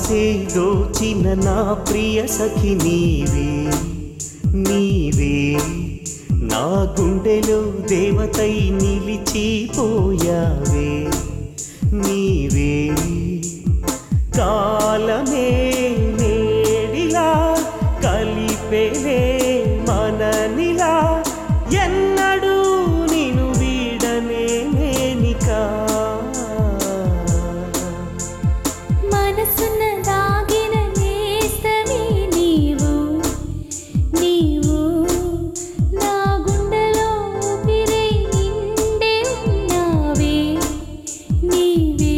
మనసే దోచిన నా ప్రియ సఖి నీవే నీవే నా గుండెలో దేవతై నిలిచిపోయావే నీవే కాలమే నేడిలా కలిపేలే మననిలా ఎన్నడూ నిను వీడనే నేనికా మనసున దాగిన నేస్తమే నీవు నీవు నా గుండెలో ఊపిరై నిండే ఉన్నావే నీవే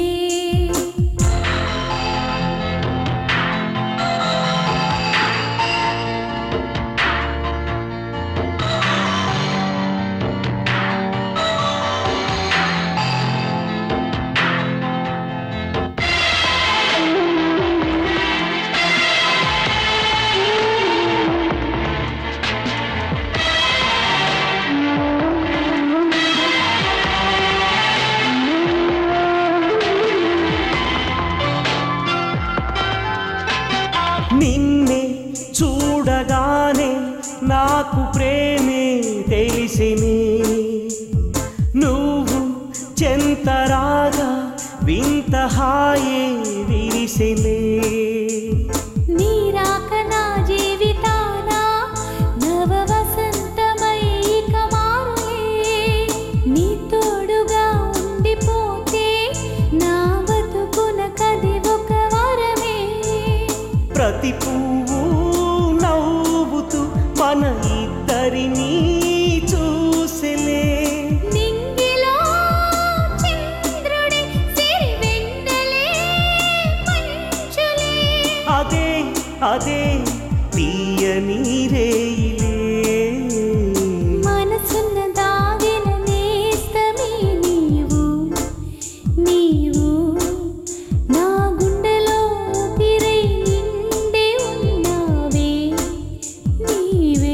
నిన్నే చూడగానే నాకు ప్రేమే తెలిసిని నువ్వు చెంతరాగా వింత హాయే విరిసిలే నీ రాక నా జీవితాన నవ వసంతమై ఇక మారులే నీ తోడుగా ఉండిపోతే నా బతుకున కది ఒక వరమే ప్రతి పువ్వు నవ్వుతూ మన ఇద్దరిని చూసిలే నింగిలో చంద్రుడి సిరి వెన్నెలే మంచులే అదే అదే తీయని రేయిలే మనసున్న దాగిన నేస్తమే నీవు నీవు నా గుండెలో ఊపిరై నిండే ఉన్నావే నీవే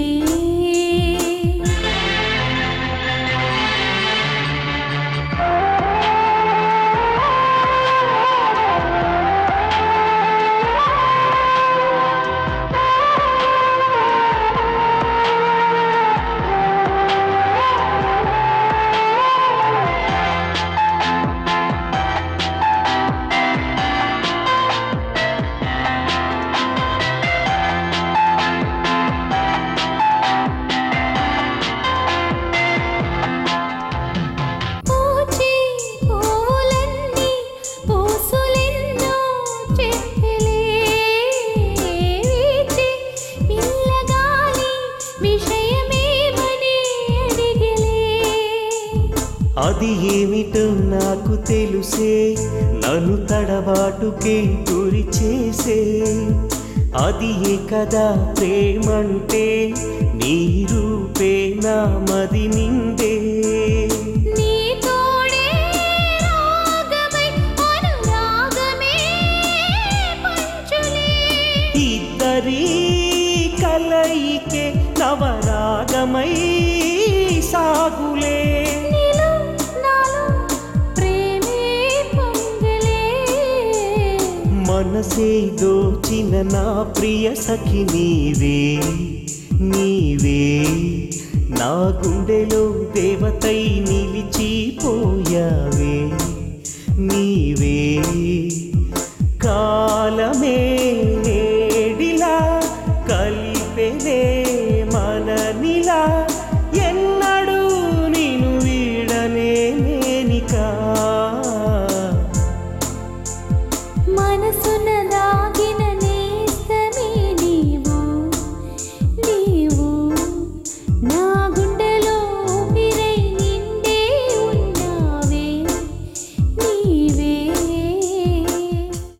పూచి పూలన్నీ పూసులెన్నో చెక్కలే వీచి పిల్లగాలి విషయమేమని అడిగలే అది ఏమిటో నాకు తెలుసే నన్ను తడబాటుకే గురి చేసే అది ఏ కదా ప్రేమంటే నీ రూపే నా మది నిందే నీ తోడే రాగమై అనురాగమే పంచులే ఇద్దరి కలయికే నవరాగమై సాగులే నీలో నాలో ప్రేమే పొంగలే మనసే దోచిన నా ప్రియ సఖి నీవే నీవే నా గుండెలో దేవతై నిలిచిపోయావే నీవే కాలమే